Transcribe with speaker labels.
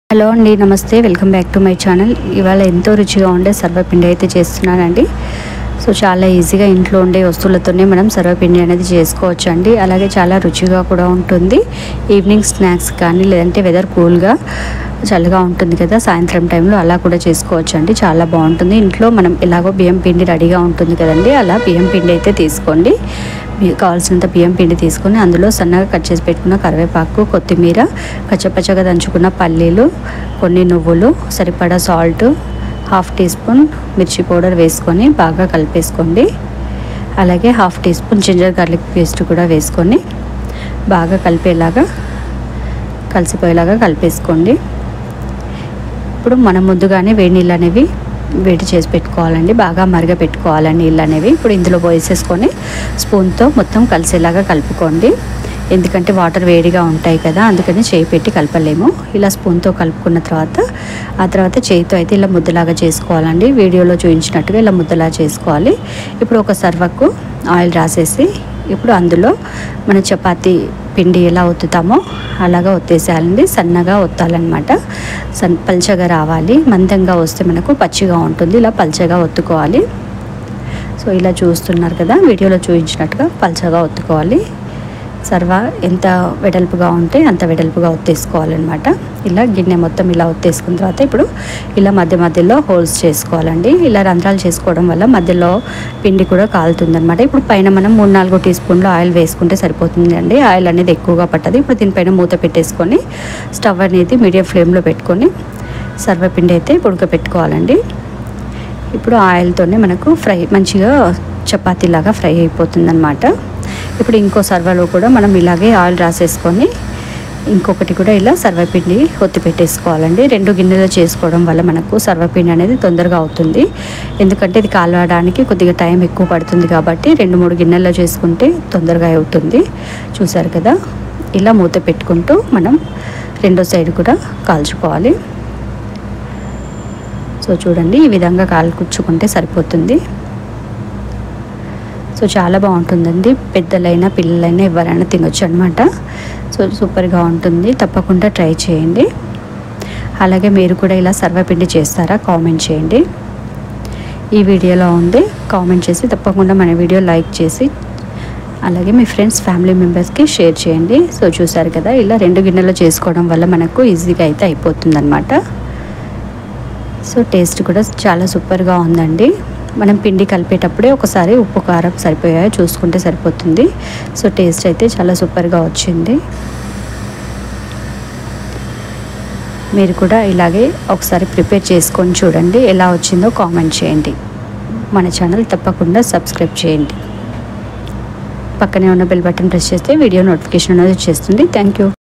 Speaker 1: hello అండి నమస్తే welcome back to my channel ఇవాళ ఎంతో రుచిగా ఉండే సర్వపిండి అయితే చేస్తున్నానండి సో చాలా ఈజీగా ఇంట్లో ఉండే వస్తువులతోనే మనం సర్వపిండి అనేది చేసుకోవచ్చు అండి అలాగే చాలా రుచిగా కూడా ఉంటుంది ఈవినింగ్ స్నాక్స్ కానీ లేదంటే వెదర్ కూల్గా చల్లగా ఉంటుంది కదా సాయంత్రం టైంలో అలా కూడా చేసుకోవచ్చు అండి చాలా బాగుంటుంది ఇంట్లో మనం ఎలాగో బియ్యం పిండి రెడీగా ఉంటుంది కదండి అలా బియ్యం పిండి అయితే తీసుకోండి మీకు కావాల్సినంత బియ్యం పిండి తీసుకొని అందులో సన్నగా కట్ చేసి పెట్టుకున్న కరివేపాకు కొత్తిమీర కచ్చపచ్చగా దంచుకున్న పల్లీలు కొన్ని నువ్వులు సరిపడా సాల్ట్ హాఫ్ టీ స్పూన్ మిర్చి పౌడర్ వేసుకొని బాగా కలిపేసుకోండి అలాగే హాఫ్ టీ స్పూన్ జింజర్ గార్లిక్ పేస్ట్ కూడా వేసుకొని బాగా కలిపేలాగా కలిసిపోయేలాగా కలిపేసుకోండి ఇప్పుడు మనం ముందుగానే వేడి నీళ్ళు అనేవి వేడి చేసి పెట్టుకోవాలండి బాగా మరగ పెట్టుకోవాలండి నీళ్ళు అనేవి ఇప్పుడు ఇందులో పోసేసుకొని స్పూన్తో మొత్తం కలిసేలాగా కలుపుకోండి ఎందుకంటే వాటర్ వేడిగా ఉంటాయి కదా అందుకని చేయి పెట్టి కలపలేము ఇలా స్పూన్తో కలుపుకున్న తర్వాత ఆ తర్వాత చేయితో అయితే ఇలా ముద్దలాగా చేసుకోవాలండి వీడియోలో చూపించినట్టుగా ఇలా ముద్దలా చేసుకోవాలి ఇప్పుడు ఒక సర్వకు ఆయిల్ రాసేసి ఇప్పుడు అందులో మన చపాతీ పిండి ఎలా ఒత్తుతామో అలాగా ఒత్తేసేయాలండి సన్నగా ఒత్తాలన్నమాట సన్ పల్చగా రావాలి మందంగా వస్తే మనకు పచ్చిగా ఉంటుంది ఇలా పల్చగా ఒత్తుకోవాలి సో ఇలా చూస్తున్నారు కదా వీడియోలో చూపించినట్టుగా పల్చగా ఒత్తుకోవాలి సర్వ ఎంత వెడల్పుగా ఉంటే అంత వెడల్పుగా ఒత్తేసుకోవాలన్నమాట ఇలా గిన్నె మొత్తం ఇలా ఒత్తేసుకున్న తర్వాత ఇప్పుడు ఇలా మధ్య మధ్యలో హోల్స్ చేసుకోవాలండి ఇలా రంధ్రాలు చేసుకోవడం వల్ల మధ్యలో పిండి కూడా కాలుతుందన్నమాట ఇప్పుడు పైన మనం మూడు నాలుగు టీ స్పూన్లు ఆయిల్ వేసుకుంటే సరిపోతుంది అండి ఆయిల్ అనేది ఎక్కువగా పట్టదు ఇప్పుడు దీనిపైన మూత పెట్టేసుకొని స్టవ్ అనేది మీడియం ఫ్లేమ్లో పెట్టుకొని సర్వపిండి అయితే ఉడకపెట్టుకోవాలండి ఇప్పుడు ఆయిల్తోనే మనకు ఫ్రై మంచిగా చపాతీలాగా ఫ్రై అయిపోతుంది అనమాట ఇప్పుడు ఇంకో సర్వలో కూడా మనం ఇలాగే ఆయిల్ రాసేసుకొని ఇంకొకటి కూడా ఇలా సర్వపిండి ఒత్తి పెట్టేసుకోవాలండి రెండు గిన్నెలు చేసుకోవడం వల్ల మనకు సర్వపిండి అనేది తొందరగా అవుతుంది ఎందుకంటే ఇది కాలవడానికి కొద్దిగా టైం ఎక్కువ పడుతుంది కాబట్టి రెండు మూడు గిన్నెల్లో చేసుకుంటే తొందరగా అవుతుంది చూసారు కదా ఇలా మూత పెట్టుకుంటూ మనం రెండో సైడ్ కూడా కాల్చుకోవాలి సో చూడండి ఈ విధంగా కాలు కుచ్చుకుంటే సరిపోతుంది సో చాలా బాగుంటుందండి పెద్దలైనా పిల్లలైనా ఎవరైనా తినొచ్చు అనమాట సో సూపర్గా ఉంటుంది తప్పకుండా ట్రై చేయండి అలాగే మీరు కూడా ఇలా సర్వపిండి చేస్తారా కామెంట్ చేయండి ఈ వీడియోలో ఉంది కామెంట్ చేసి తప్పకుండా మన వీడియో లైక్ చేసి అలాగే మీ ఫ్రెండ్స్ ఫ్యామిలీ మెంబర్స్కి షేర్ చేయండి సో చూసారు కదా ఇలా రెండు గిన్నెలు చేసుకోవడం వల్ల మనకు ఈజీగా అయితే అయిపోతుంది సో టేస్ట్ కూడా చాలా సూపర్గా ఉందండి మనం పిండి కలిపేటప్పుడే ఒకసారి ఉప్పు కారం సరిపోయాయో చూసుకుంటే సరిపోతుంది సో టేస్ట్ అయితే చాలా సూపర్గా వచ్చింది మీరు కూడా ఇలాగే ఒకసారి ప్రిపేర్ చేసుకొని చూడండి ఎలా వచ్చిందో కామెంట్ చేయండి మన ఛానల్ తప్పకుండా సబ్స్క్రైబ్ చేయండి పక్కనే ఉన్న బెల్ బటన్ ప్రెస్ చేస్తే వీడియో నోటిఫికేషన్ అనేది వచ్చేస్తుంది థ్యాంక్ యూ